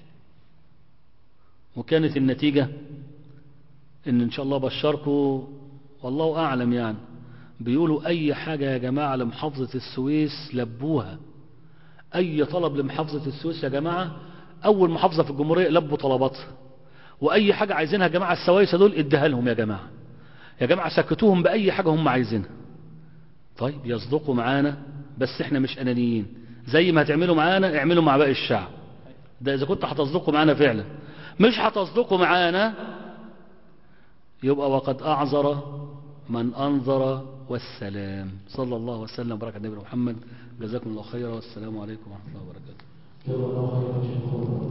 وكانت النتيجة ان ان شاء الله بشركم والله اعلم يعني بيقولوا اي حاجة يا جماعة لمحافظة السويس لبوها اي طلب لمحافظة السويس يا جماعة اول محافظة في الجمهورية لبوا طلباتها واي حاجة عايزينها يا جماعة السويسة دول اديها لهم يا جماعة يا جماعة سكتوهم باي حاجة هم عايزينها طيب يصدقوا معانا بس احنا مش انانيين زي ما هتعملوا معانا اعملوا مع باقي الشعب ده اذا كنت هتصدقوا معانا فعلا مش هتصدقوا معانا يبقى وقد اعذر من انظر والسلام صلى الله وسلم وبارك على نبينا محمد جزاكم الله خيرا والسلام عليكم ورحمه الله وبركاته